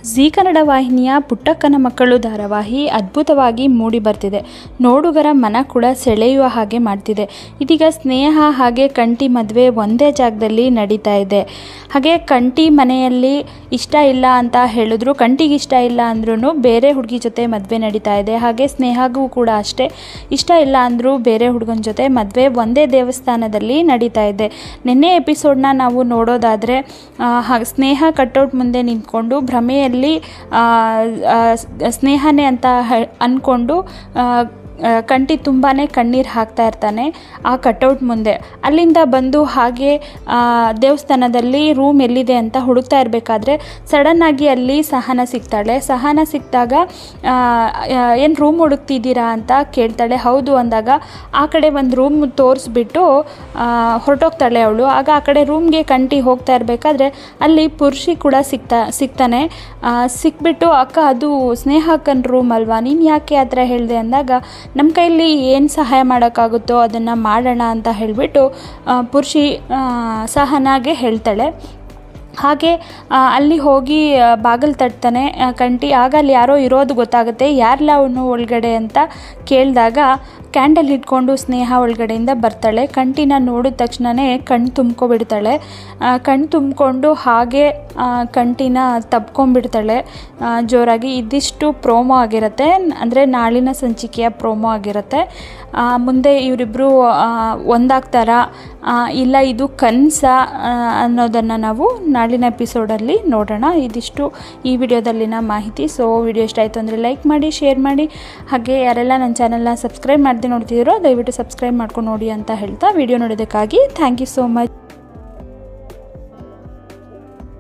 ಜೀ ಕನ್ನಡ ವಾಹಿನಿಯ ಪುಟ್ಟಕ್ಕನ ಮಕ್ಕಳು ಧಾರಾವಾಹಿ ಅದ್ಭುತವಾಗಿ ಮೂಡಿ ಬರ್ತಿದೆ ನೋಡುಗರ ಮನ ಕೂಡ ಸೆಳೆಯುವ ಹಾಗೆ ಮಾಡ್ತಿದೆ ಇದೀಗ ಸ್ನೇಹ ಹಾಗೆ ಕಂಟಿ ಮದುವೆ ಒಂದೇ ಜಾಗದಲ್ಲಿ ನಡೀತಾ ಇದೆ ಹಾಗೆ ಕಂಟಿ ಮನೆಯಲ್ಲಿ ಇಷ್ಟ ಇಲ್ಲ ಅಂತ ಹೇಳಿದ್ರು ಕಂಟಿಗೆ ಇಷ್ಟ ಇಲ್ಲ ಅಂದ್ರೂ ಬೇರೆ ಹುಡುಗಿ ಜೊತೆ ಮದುವೆ ನಡೀತಾ ಇದೆ ಹಾಗೆ ಸ್ನೇಹಗೂ ಕೂಡ ಅಷ್ಟೇ ಇಷ್ಟ ಇಲ್ಲ ಅಂದರೂ ಬೇರೆ ಹುಡುಗನ ಜೊತೆ ಮದುವೆ ಒಂದೇ ದೇವಸ್ಥಾನದಲ್ಲಿ ನಡೀತಾ ಇದೆ ನಿನ್ನೆ ಎಪಿಸೋಡ್ನ ನಾವು ನೋಡೋದಾದರೆ ಹಾಗೆ ಸ್ನೇಹ ಕಟೌಟ್ ಮುಂದೆ ನಿಂತ್ಕೊಂಡು ಭ್ರಮೆಯಲ್ಲಿ ಆ, ಆ, ಸ್ನೇಹನೇ ಅಂತ ಹೆ- ಅಂದ್ಕೊಂಡು ಆ, ಆ, ಕಂಟಿ ತುಂಬಾ ಕಣ್ಣೀರು ಹಾಕ್ತಾ ಇರ್ತಾನೆ ಆ ಕಟೌಟ್ ಮುಂದೆ ಅಲ್ಲಿಂದ ಬಂದು ಹಾಗೆ ಆ, ದೇವಸ್ಥಾನದಲ್ಲಿ ರೂಮ್ ಎಲ್ಲಿದೆ ಅಂತ ಹುಡುಕ್ತಾ ಇರಬೇಕಾದ್ರೆ ಸಡನ್ನಾಗಿ ಅಲ್ಲಿ ಸಹನ ಸಿಗ್ತಾಳೆ ಸಹನ ಸಿಕ್ಕಿದಾಗ ಏನು ರೂಮ್ ಹುಡುಕ್ತಿದ್ದೀರಾ ಅಂತ ಕೇಳ್ತಾಳೆ ಹೌದು ಅಂದಾಗ ಆ ಕಡೆ ಒಂದು ರೂಮ್ ತೋರಿಸ್ಬಿಟ್ಟು ಹೊರಟೋಗ್ತಾಳೆ ಅವಳು ಆಗ ಆ ಕಡೆ ರೂಮ್ಗೆ ಕಂಟಿ ಹೋಗ್ತಾ ಇರಬೇಕಾದ್ರೆ ಅಲ್ಲಿ ಪುರುಷಿ ಕೂಡ ಸಿಗ್ತಾ ಸಿಗ್ತಾನೆ ಆ, ಸಿಕ್ಬಿಟ್ಟು ಅಕ್ಕ ಅದು ಸ್ನೇಹ ಅಕ್ಕನ ರೂಮ್ ಅಲ್ವಾ ನೀನು ಯಾಕೆ ಆ ಥರ ಹೇಳಿದೆ ಅಂದಾಗ ನಮ್ಮ ಕೈಲಿ ಏನು ಸಹಾಯ ಮಾಡೋಕ್ಕಾಗುತ್ತೋ ಅದನ್ನು ಮಾಡೋಣ ಅಂತ ಹೇಳಿಬಿಟ್ಟು ಪುರುಷಿ ಸಹನಾಗೆ ಹೇಳ್ತಾಳೆ ಹಾಗೆ ಆ, ಅಲ್ಲಿ ಹೋಗಿ ಬಾಗಿಲು ತಟ್ತಾನೆ ಆ, ಕಂಟಿ ಆಗ ಅಲ್ಲಿ ಯಾರೋ ಇರೋದು ಗೊತ್ತಾಗುತ್ತೆ ಯಾರಲ್ಲ ಅವನು ಒಳಗಡೆ ಅಂತ ಕೇಳಿದಾಗ ಕ್ಯಾಂಡಲ್ ಇಟ್ಕೊಂಡು ಸ್ನೇಹ ಒಳಗಡೆಯಿಂದ ಬರ್ತಾಳೆ ಕಂಟಿನ ನೋಡಿದ ತಕ್ಷಣವೇ ಕಣ್ಣು ತುಂಬ್ಕೊಬಿಡ್ತಾಳೆ ಕಣ್ಣು ತುಂಬಿಕೊಂಡು ಹಾಗೆ ಆ, ಕಂಟಿನ ತಬ್ಕೊಂಡ್ಬಿಡ್ತಾಳೆ ಆ, ಜೋರಾಗಿ ಇದಿಷ್ಟು ಪ್ರೋಮೋ ಆಗಿರುತ್ತೆ ಅಂದರೆ ನಾಳಿನ ಸಂಚಿಕೆಯ ಪ್ರೋಮೋ ಆಗಿರುತ್ತೆ ಆ, ಮುಂದೆ ಇವರಿಬ್ಬರು ಒಂದಾಗ್ತಾರಾ ಆ, ಇಲ್ಲ ಇದು ಕನಸ ಅನ್ನೋದನ್ನು ನಾವು ನಾಳಿನ ಎಪಿಸೋಡಲ್ಲಿ ನೋಡೋಣ ಇದಿಷ್ಟು ಈ ವಿಡಿಯೋದಲ್ಲಿನ ಮಾಹಿತಿ ಸೊ ವಿಡಿಯೋ ಇಷ್ಟ ಆಯಿತು ಅಂದರೆ ಲೈಕ್ ಮಾಡಿ ಶೇರ್ ಮಾಡಿ ಹಾಗೆ ಯಾರೆಲ್ಲ ನನ್ನ ಚಾನಲ್ನ ಸಬ್ಸ್ಕ್ರೈಬ್ ಮಾಡದೆ ನೋಡ್ತಿದ್ದೀರೋ ದಯವಿಟ್ಟು ಸಬ್ಸ್ಕ್ರೈಬ್ ಮಾಡ್ಕೊಂಡು ನೋಡಿ ಅಂತ ಹೇಳ್ತಾ ವಿಡಿಯೋ ನೋಡೋದಕ್ಕಾಗಿ ಥ್ಯಾಂಕ್ ಯು ಸೋ ಮಚ್